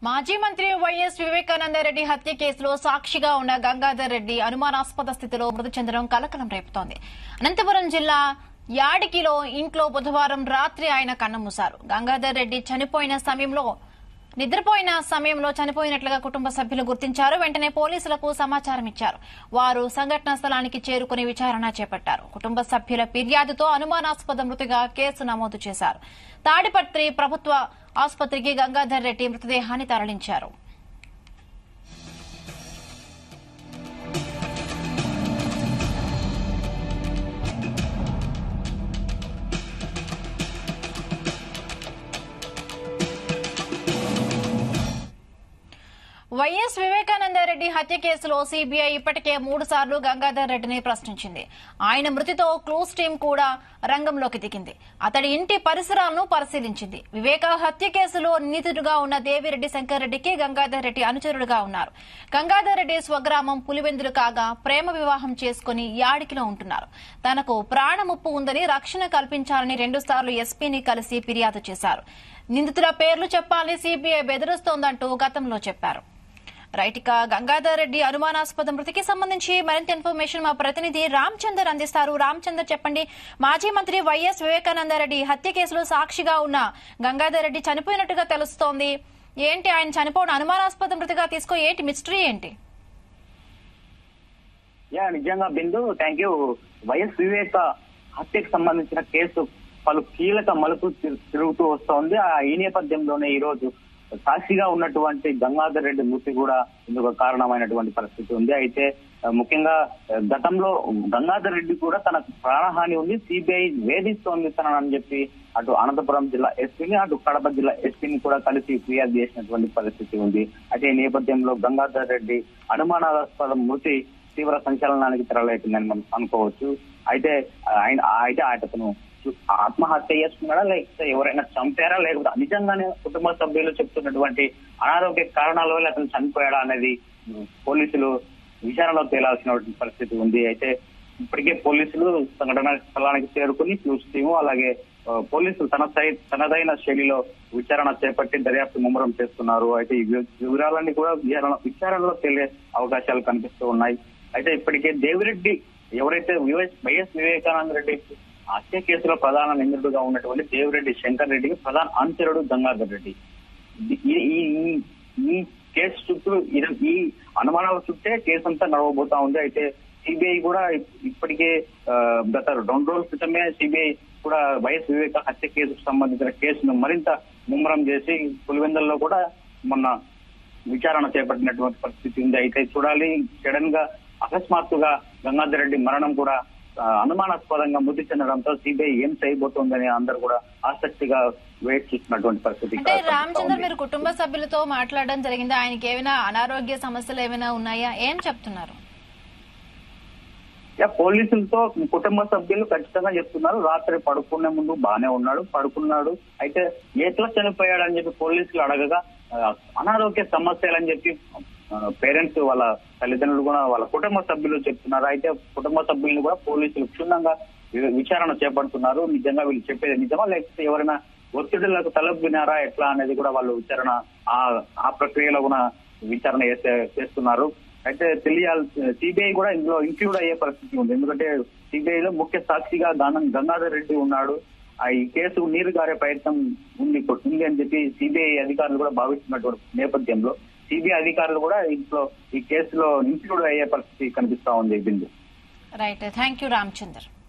మాజీ మంత్రి వైఎస్ వివేకానందరెడ్డి హత్య కేసులో సాక్షిగా ఉన్న గంగాధర్ రెడ్డి అనుమానాస్పద స్థితిలో మృతి చెందడం కలకలం రేపుతోంది అనంతపురం జిల్లా యాడికిలో ఇంట్లో బుధవారం రాత్రి ఆయన కన్నుమూశారు గంగాధర్ రెడ్డి చనిపోయిన సమయంలో నిద్రపోయిన సమయంలో చనిపోయినట్లుగా కుటుంబ సభ్యులు గుర్తించారు వెంటనే పోలీసులకు సమాచారం ఇచ్చారు వారు సంఘటనా స్థలానికి చేరుకుని విచారణ చేపట్టారు కుటుంబ సభ్యుల ఫిర్యాదుతో అనుమానాస్పద మృతిగా కేసు నమోదు చేశారు తాడిపత్రి ప్రభుత్వ ఆసుపత్రికి గంగాధర్ రెడ్డి మృతదేహాన్ని తరలించారు వైఎస్ వివేకానందరెడ్డి హత్య కేసులో సీబీఐ ఇప్పటికే మూడు సార్లు గంగాధర్ రెడ్డిని ప్రశ్నించింది ఆయన మృతితో క్లూస్ టీం కూడా రంగంలోకి దిగింది అతడి ఇంటి పరిసరాలను పరిశీలించింది వివేక హత్య కేసులో నిందితుడిగా ఉన్న దేవిరెడ్డి శంకర్ రెడ్డికి గంగాధర్ రెడ్డి అనుచరుడుగా ఉన్నారు గంగాధర్ రెడ్డి స్వగ్రామం పులివెందులు కాగా ప్రేమ వివాహం చేసుకుని యాడికిలో ఉంటున్నారు తనకు ప్రాణముప్పు ఉందని రక్షణ కల్పించాలని రెండుసార్లు ఎస్పీని కలిసి ఫిర్యాదు చేశారు నిందితుల పేర్లు చెప్పాలని సీబీఐ బెదిరిస్తోందంటూ గతంలో చెప్పారు రైట్ ఇక గంగాధర్ రెడ్డి అనుమానాస్పద మృతికి సంబంధించి మరింత ఇన్ఫర్మేషన్ మా ప్రతినిధి రామచందర్ అందిస్తారు రామచందర్ చెప్పండి మాజీ మంత్రి వైఎస్ వివేకానందరెడ్డి హత్య కేసులో సాక్షిగా ఉన్న గంగాధర్ రెడ్డి చనిపోయినట్టుగా తెలుస్తోంది ఏంటి ఆయన చనిపోవడం అనుమానాస్పద మృతిగా తీసుకో ఏంటి మిస్టరీ ఏంటి యా నిజంగా Bindu thank you Y S Viveka హత్యకు సంబంధించిన కేసు పలు కీలక మలుపు తిరు- తిరుగుతూ వస్తోంది ఆ ఈ నేపథ్యంలోనే ఈ రోజు సాక్షిగా ఉన్నటువంటి గంగాధర్ రెడ్డి మృతి కూడా ఇందుకు కారణమైనటువంటి పరిస్థితి ఉంది అయితే ఆ, ముఖ్యంగా ఆ, గతంలో గంగాధర్ రెడ్డి కూడా తనకు ప్రాణహాని ఉంది సిబిఐ వేధిస్తోంది తనని చెప్పి అటు అనంతపురం జిల్లా ఎస్పీని అటు కడప జిల్లా ఎస్పీని కూడా కలిసి ఫిర్యాదు చేసినటువంటి పరిస్థితి ఉంది అయితే ఈ నేపథ్యంలో గంగాధర్ రెడ్డి అనుమానాస్పద మృతి తీవ్ర సంచలనానికి తెరలేకుందని మనం అనుకోవచ్చు అయితే ఆయన అయితే అతను ఆత్మహత్య చేసుకున్నాడా లేకపోతే ఎవరైనా చంపారా లేకపోతే నిజంగానే కుటుంబ సభ్యులు చెప్తున్నటువంటి అనారోగ్య కారణాల వల్ల అతను చనిపోయాడా అనేది పోలీసులు విచారణలో తేలాల్సినటువంటి పరిస్థితి ఉంది అయితే ఇప్పటికే పోలీసులు సంఘటన స్థలానికి చేరుకుని క్లూస్ టీము అలాగే ఆ, పోలీసులు తన సై- తనదైన శైలిలో విచారణ చేపట్టి దర్యాప్తు ముమ్మరం చేస్తున్నారు అయితే ఈ వి- వివరాలన్నీ కూడా విచారణ విచారణలో తెలియ అవకాశాలు కనిపిస్తూ ఉన్నాయి అయితే ఇప్పటికే దేవిరెడ్డి ఎవరైతే వివై- వైఎస్ వివేకానంద రెడ్డి హత్య కేసులో ప్రధాన నిందితుడుగా ఉన్నటువంటి దేవిరెడ్డి శంకర్ రెడ్డికి ప్రధాన అనుచరుడు గంగాధర్ రెడ్డి ఈ- ఈ ఈ- ఈ కేసు చుట్టూ ఇది- ఈ అనుమానాల చుట్టే కేసు అంతా నడవబోతా ఉంది అయితే సిబిఐ కూడా ఇప్- ఇప్పటికే ఆ, గత రెండు రోజుల క్రితమే సిబిఐ కూడా వైఎస్ వివేక హత్య కేసుకు సంబంధించిన కేసును మరింత ముమ్మరం చేసి పులివెందుల్లో కూడా మొన్న విచారణ చేపట్టినటువంటి పరిస్థితి ఉంది అయితే చూడాలి సడన్ గా అకస్మాత్తుగా గంగాధర్ రెడ్డి మరణం కూడా ఆ, అనుమానాస్పదంగా మృతి చెందడంతో సిబిఐ ఏం చేయబోతోందని అందరూ కూడా ఆసక్తిగా వెయిట్ చూస్తున్నటువంటి పరిస్థితి అంటే ఇక్కడ రామచందర్ కనిపిస్తా మీరు కుటుంబ సభ్యులతో మాట్లాడడం జరిగింది ఆయనకి ఏమైనా అనారోగ్య సమస్యలు ఏమైనా ఉన్నాయా ఏం చెప్తున్నారు యా, పోలీసులతో కుటుంబ సభ్యులు ఖచ్చితంగా చెప్తున్నారు రాత్రి పడుకునే ముందు బానే ఉన్నాడు పడుకున్నాడు అయితే ఎట్లా చనిపోయాడు అని చెప్పి పోలీసులు అడగగా ఆ, అనారోగ్య సమస్యలని చెప్పి పేరెంట్స్ వాళ్ళ తల్లిదండ్రులు కూడా వాళ్ళ కుటుంబ సభ్యులు చెప్తున్నారు అయితే కుటుంబ సభ్యులను కూడా పోలీసులు క్షుణ్ణంగా వి- విచారణ చేపడుతున్నారు నిజంగా వీళ్ళు చెప్పేది నిజమా లేకపోతే ఎవరైనా ఒత్తిడులకు తలపినారా ఎట్లా అనేది కూడా వాళ్ళు విచారణ ఆ ఆ ప్రక్రియలో కూడా విచారణ చేసే- చేస్తున్నారు అయితే తెలియాలి సిబిఐ కూడా ఇందులో ఇంక్లూడ్ అయ్యే పరిస్థితి ఉంది ఎందుకంటే సిబిఐ లో ముఖ్య సాక్షిగా గానం గంగాధర్ రెడ్డి ఉన్నాడు ఆ ఈ కేసు నీరు గారే ప్రయత్నం ఉంది ఉంది అని చెప్పి సిబిఐ అధికారులు కూడా భావిస్తున్నటువంటి నేపథ్యంలో సిబిఐ అధికారులు కూడా ఇంట్లో ఈ కేసులో ఇంక్లూడ్ అయ్యే పరిస్థితి కనిపిస్తా ఉంది Bindu right thank you Ramachandar